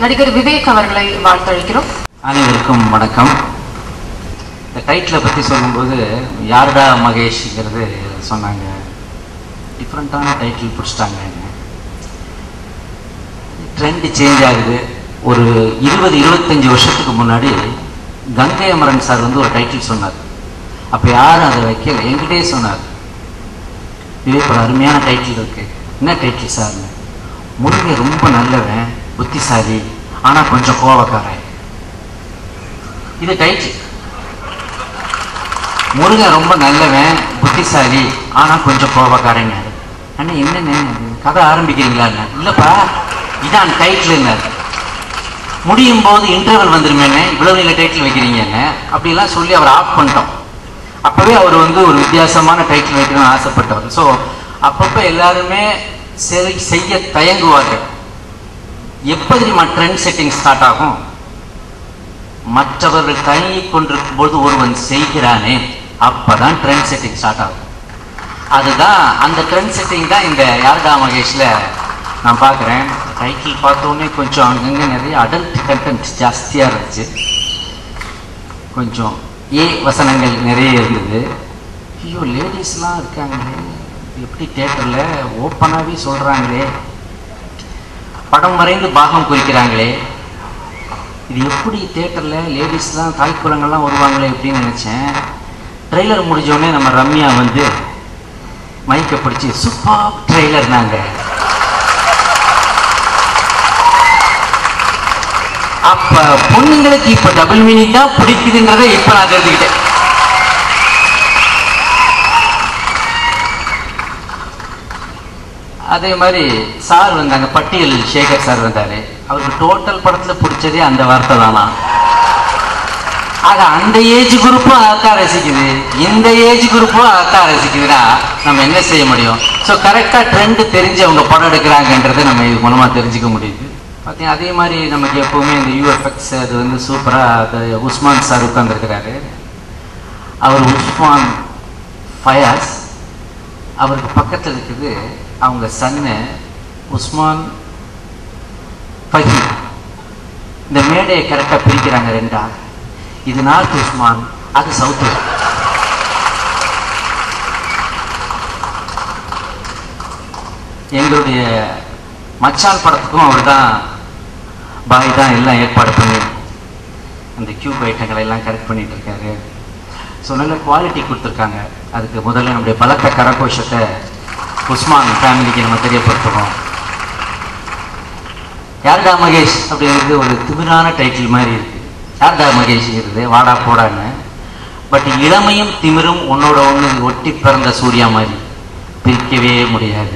நடிகர் விவேக் அவர்களை வாழ்த்தழைக்கிறோம் அனைவருக்கும் வணக்கம் இந்த டைட்டிலை பற்றி சொல்லும்போது யாருடா மகேஷ்ங்கிறது சொன்னாங்க டிஃப்ரெண்ட்டான டைட்டில் பிடிச்சிட்டாங்க ட்ரெண்ட் சேஞ்ச் ஆகுது ஒரு இருபது இருபத்தஞ்சி வருஷத்துக்கு முன்னாடி கங்கை அமரன் சார் வந்து ஒரு டைட்டில் சொன்னார் அப்போ யாரும் அதை வைக்கல என்கிட்டயே சொன்னார் விவேக் ஒரு அருமையான டைட்டில் இருக்கு என்ன டைட்டில் சார் முருகன் ரொம்ப நல்லவன் புத்திசாலி ஆனால் கொஞ்சம் கோவக்காரன் இது டைட்டில் முருகன் ரொம்ப நல்லவன் புத்திசாலி ஆனால் கொஞ்சம் கோபக்காரங்க அண்ணா என்னண்ணே கதை ஆரம்பிக்கிறீங்களா இல்லைப்பா இதான் டைட்டில் முடியும் போது இன்டர்வல் வந்துருமேண்ணே இவ்வளவு நீங்க டைட்டில் வைக்கிறீங்கன்னு அப்படிலாம் சொல்லி அவர் ஆஃப் பண்ணிட்டோம் அப்பவே அவர் வந்து ஒரு வித்தியாசமான டைட்டில் வைக்கணும்னு ஆசைப்பட்டவர் ஸோ அப்பப்போ எல்லாருமே சரி செய்ய தயங்குவார்கள் எப்போ தெரியுமா ட்ரெண்ட் செட்டிங் ஸ்டார்ட் ஆகும் மற்றவர்கள் தயங்கிக் கொண்டிருக்கும் பொழுது ஒருவன் செய்கிறானே அப்பதான் ட்ரெண்ட் செட்டிங் ஸ்டார்ட் ஆகும் அதுதான் அந்த ட்ரெண்ட் செட்டிங் தான் இந்த யாருடா மகேஷ்ல நான் பார்க்குறேன் டைட்டில் பார்த்தோன்னே கொஞ்சம் அங்கங்கே நிறைய அடல்ட் கண்டென்ட் ஜாஸ்தியாக இருந்துச்சு கொஞ்சம் ஏ வசனங்கள் நிறைய இருந்தது ஐயோ லேடிஸ்லாம் இருக்காங்களே எப்படி தேட்டரில் ஓப்பனாகவே சொல்கிறாங்களே படம் வரைந்து பாகம் குறிக்கிறாங்களே இது எப்படி தேட்டரில் லேடிஸ்லாம் தாய்க்குளங்கள்லாம் வருவாங்களே அப்படின்னு நினச்சேன் ட்ரெய்லர் முடிஞ்சோடனே நம்ம ரம்யா வந்து மைக்கை பிடிச்சி சூப்பர் ட்ரெய்லர் நாங்கள் அப்ப பொண்ணுங்களுக்கு இப்ப டபுள் மீனிங் தான் பிடிக்குதுன்றதை இப்ப நான் தெரிஞ்சுக்கிட்டேன் அதே மாதிரி சார் வந்தாங்க பட்டியல் சேகர் சார் வந்தாரு அவருக்கு டோட்டல் படத்துல பிடிச்சதே அந்த வார்த்தை தானா ஆக அந்த ஏஜ் குரூப்பும் அதைத்தான் ரசிக்குது இந்த ஏஜ் குரூப்பும் அதைத்தான் ரசிக்குதுன்னா நம்ம என்ன செய்ய முடியும் ஸோ கரெக்டாக ட்ரெண்ட் தெரிஞ்சு அவங்க படம் எடுக்கிறாங்கன்றதை நம்ம இது மூலமாக தெரிஞ்சுக்க முடியுது பார்த்தீங்கன்னா அதே மாதிரி நமக்கு எப்போவுமே இந்த யூஎஃப்எக்ஸ் அது வந்து சூப்பராக அது உஸ்மான் சார் உட்காந்துருக்கிறாரு அவர் உஸ்மான் ஃபயாஸ் அவருக்கு பக்கத்தில் இருக்குது அவங்க சன்னு உஸ்மான் ஃபஹி இந்த மேடையை கரெக்டாக பிரிக்கிறாங்க ரெண்டா இது நார்த் உஸ்மான் அது சவுத் எங்களுடைய மச்சான் படத்துக்கும் அவர் தான் பாய் தான் எல்லாம் ஏற்பாடு பண்ணி அந்த கியூப் ஐட்டங்களை எல்லாம் கரெக்ட் பண்ணிட்டு இருக்காரு ஸோ நல்ல குவாலிட்டி கொடுத்துருக்காங்க அதுக்கு முதல்ல நம்முடைய பலத்த கரகோஷத்தை உஸ்மான் ஃபேமிலிக்கு நம்ம தெரியப்படுத்துவோம் யாருடா மகேஷ் அப்படிங்கிறது ஒரு திமிரான டைட்டில் மாதிரி இருக்கு யாருடா மகேஷ்ங்கிறது வாடா போடான்னு பட் இளமையும் திமிரும் உன்னோட ஒன்று ஒட்டி பிறந்த சூர்யா மாதிரி பிரிக்கவே முடியாது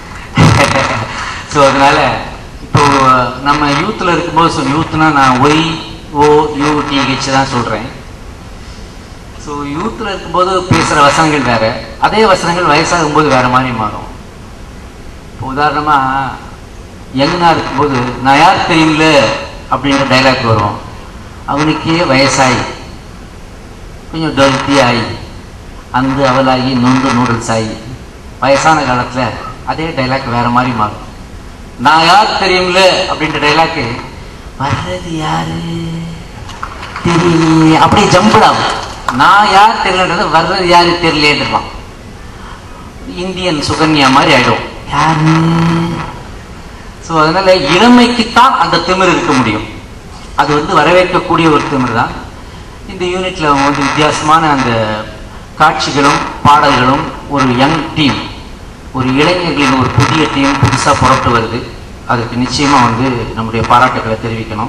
ஸோ அதனால இப்போ நம்ம யூத்தில் இருக்கும்போது ஸோ யூத்னா நான் ஒய் ஓ யூடிஹெச் தான் சொல்கிறேன் ஸோ யூத்தில் இருக்கும்போது பேசுகிற வசனங்கள் வேற அதே வசனங்கள் வயசாகும்போது வேற மாதிரி மாறும் இப்போ உதாரணமாக யங்கனாக இருக்கும்போது நான் யார் தெரியுங்கள அப்படின்ற டைலாக் வரும் அவனுக்கே வயசாகி கொஞ்சம் டொல்த்தி ஆகி அந்த அவளாகி நொந்து நூடுல்ஸ் ஆகி வயசான காலத்தில் அதே டைலாக் வேற மாதிரி மாறும் நான் யார் தெரியும்ல அப்படின்ற டைலாக்கு வர்றது யாரு தெரியலையே அப்படியே ஜம்பிடாகும் நான் யார் தெரியலன்றது வர்றது யாரு தெரியலேன்றான் இந்தியன் சுகன்யா மாதிரி ஆயிடும் யாரு ஸோ அதனால இளமைக்குத்தான் அந்த திமிர் இருக்க முடியும் அது வந்து வரவேற்கக்கூடிய ஒரு திமிர் தான் இந்த யூனிட்ல வந்து வித்தியாசமான அந்த காட்சிகளும் பாடல்களும் ஒரு யங் டீம் ஒரு இளைஞர்களின் ஒரு புதிய டீம் புதுசாக புறப்பட்டு வருது அதுக்கு நிச்சயமாக வந்து நம்முடைய பாராட்டுகளை தெரிவிக்கணும்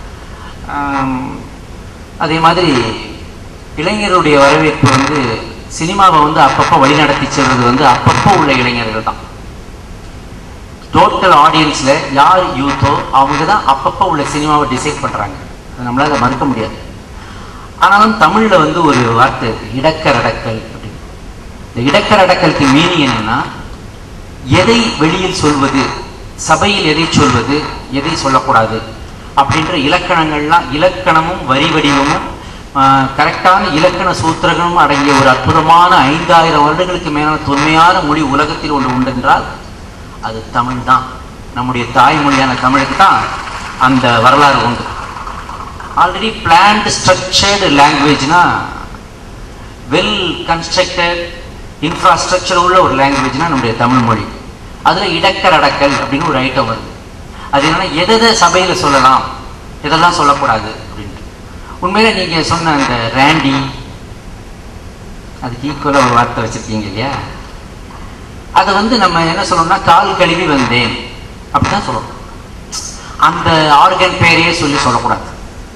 அதே மாதிரி இளைஞருடைய வரவேற்பு வந்து சினிமாவை வந்து அப்பப்போ வழிநடத்தி செல்வது வந்து அப்பப்போ உள்ள இளைஞர்கள் தான் டோட்டல் ஆடியன்ஸில் யார் யூத்தோ அவங்க தான் அப்பப்போ உள்ள சினிமாவை டிசைட் பண்ணுறாங்க அது நம்மளால் மறுக்க முடியாது ஆனாலும் தமிழில் வந்து ஒரு வார்த்தை இருக்கு இடக்கரடக்கல் அப்படின்னு இந்த இடக்கரடக்கலுக்கு மீனிங் என்னன்னா எதை வெளியில் சொல்வது சபையில் எதை சொல்வது எதை சொல்லக்கூடாது அப்படின்ற இலக்கணங்கள்லாம் இலக்கணமும் வரி வடிவமும் கரெக்டான இலக்கண சூத்திரங்களும் அடங்கிய ஒரு அற்புதமான ஐந்தாயிரம் வருடங்களுக்கு மேலான தொன்மையான மொழி உலகத்தில் ஒன்று உண்டென்றால் அது தமிழ் தான் நம்முடைய தாய்மொழியான தமிழுக்கு தான் அந்த வரலாறு உண்டு ஆல்ரெடி பிளான்டு ஸ்ட்ரக்சர்டு லாங்குவேஜ்னா வெல் கன்ஸ்ட்ரக்டட் இன்ஃப்ராஸ்ட்ரக்சர் உள்ள ஒரு லாங்குவேஜ்னா நம்முடைய தமிழ் மொழி அதில் இடக்கர் அடக்கல் அப்படின்னு ஒரு ஐட்டம் வருது அது என்னன்னா எதை சபையில் சொல்லலாம் எதெல்லாம் சொல்லக்கூடாது அப்படின்ட்டு உண்மையில நீங்கள் சொன்ன அந்த ரேண்டி அதுக்கு ஈக்குவலாக ஒரு வார்த்தை வச்சுருக்கீங்க இல்லையா அதை வந்து நம்ம என்ன சொல்லணும்னா கால் கழுவி வந்தேன் அப்படிதான் சொல்லணும் அந்த ஆர்கன் பேரையே சொல்லி சொல்லக்கூடாது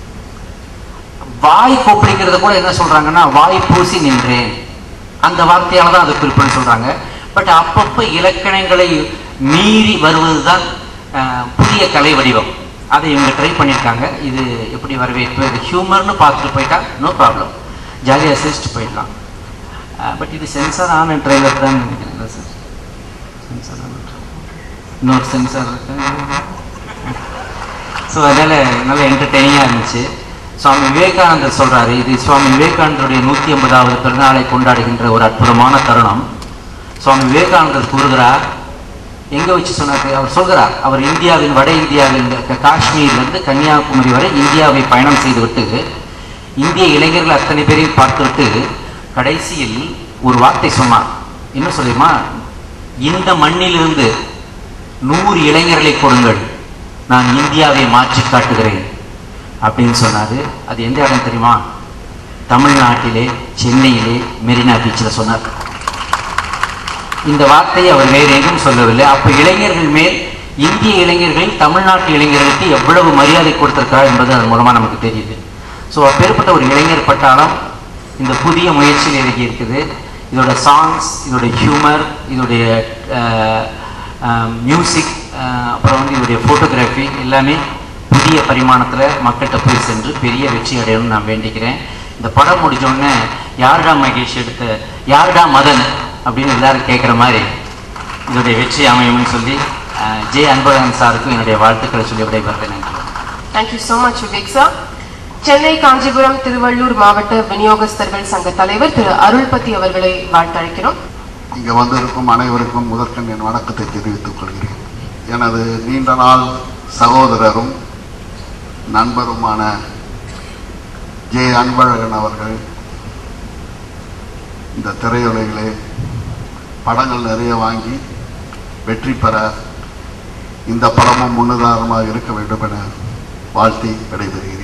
வாய் கொப்பளிக்கிறத கூட என்ன சொல்றாங்கன்னா வாய் பூசி நின்றேன் அந்த வார்த்தையால தான் அதை குறிப்பிட சொல்றாங்க பட் அப்பப்போ இலக்கணங்களை மீறி வருவதுதான் அஹ், புதிய கலை வடிவம் அதை இவங்க ட்ரை பண்ணியிருக்காங்க இது எப்படி வரவேற்பு இது ஹியூமர்னு பார்த்துட்டு போயிட்டா நோ ப்ராப்ளம் ஜாலியாக அசிஸ்ட் போயிடலாம் பட் இது சென்சார் ஆன ட்ரெய்லர் தான் நினைக்கிறேன் சார் சென்சார் ஆன இன்னொரு சென்சார் இருக்கு ஸோ அதனால நல்ல என்டர்டெய்னிங்காக இருந்துச்சு சுவாமி விவேகானந்தர் சொல்றாரு இது சுவாமி விவேகானந்தருடைய நூற்றி ஐம்பதாவது பிறந்தநாளை கொண்டாடுகின்ற ஒரு அற்புதமான தருணம் சுவாமி விவேகானந்தர் கூறுகிறார் எங்க வச்சு சொன்னாரு அவர் சொல்கிறார் அவர் இந்தியாவின் வட இந்தியாவில் க- காஷ்மீர்லேருந்து கன்னியாகுமரி வரை இந்தியாவை பயணம் செய்துவிட்டு இந்திய இளைஞர்கள் அத்தனை பேரையும் பார்த்துவிட்டு கடைசியில் ஒரு வார்த்தை சொன்னார் என்ன சொல்லியுமா இந்த மண்ணிலிருந்து நூறு இளைஞர்களை கொடுங்கள் நான் இந்தியாவை மாற்றி காட்டுகிறேன் அப்படின்னு சொன்னாரு அது எந்த இடம் தெரியுமா தமிழ்நாட்டிலே சென்னையிலே மெரினா பீச்சில் சொன்னார் இந்த வார்த்தையை அவர் வேறு எங்கும் சொல்லவில்லை அப்ப இளைஞர்கள் மேல் இந்திய இளைஞர்கள் தமிழ்நாட்டு இளைஞர்களுக்கு எவ்வளவு மரியாதை கொடுத்திருக்கிறார் என்பது அதன் மூலமா நமக்கு தெரியுது ஸோ அப்பேற்பட்ட ஒரு இளைஞர் பட்டாளம் இந்த புதிய முயற்சியில் இறங்கி இருக்குது இதோட சாங்ஸ் இதோட ஹியூமர் இதோடைய மியூசிக் அப்புறம் வந்து இதோடைய ஃபோட்டோகிராஃபி எல்லாமே புதிய பரிமாணத்தில் மக்கள்கிட்ட போய் சென்று பெரிய வெற்றி அடையணும்னு நான் வேண்டிக்கிறேன் இந்த படம் முடிஞ்ச உடனே யாருடா மகேஷ் எடுத்த யாருடா மதன் அப்படின்னு எல்லாரும் கேட்குற மாதிரி இதோடைய வெற்றி அமையும்னு சொல்லி அஹ், ஜே அன்பழகன் சாருக்கும் என்னுடைய வாழ்த்துக்களை சொல்லி விடைபெறுகிறேன் நன்றி Thank you so much, Vivek sir. Chennai Kanchipuram Tiruvallur மாவட்ட விநியோகஸ்தர்கள் சங்க தலைவர் திரு அருள்பதி அவர்களை வாழ்த்தழைக்கிறோம் இங்கே வந்திருக்கும் அனைவருக்கும் முதற்கண் என் வணக்கத்தை தெரிவித்துக் கொள்கிறேன் எனது நீண்ட நாள் சகோதரரும் நண்பருமான ஜே அன்பழகன் அவர்கள் இந்த திரையுலகிலே படங்கள் நிறைய வாங்கி வெற்றி பெற இந்த படமும் முன்னுதாரணமாக இருக்க வேண்டும் என வாழ்த்தி விடைபெறுகிறேன்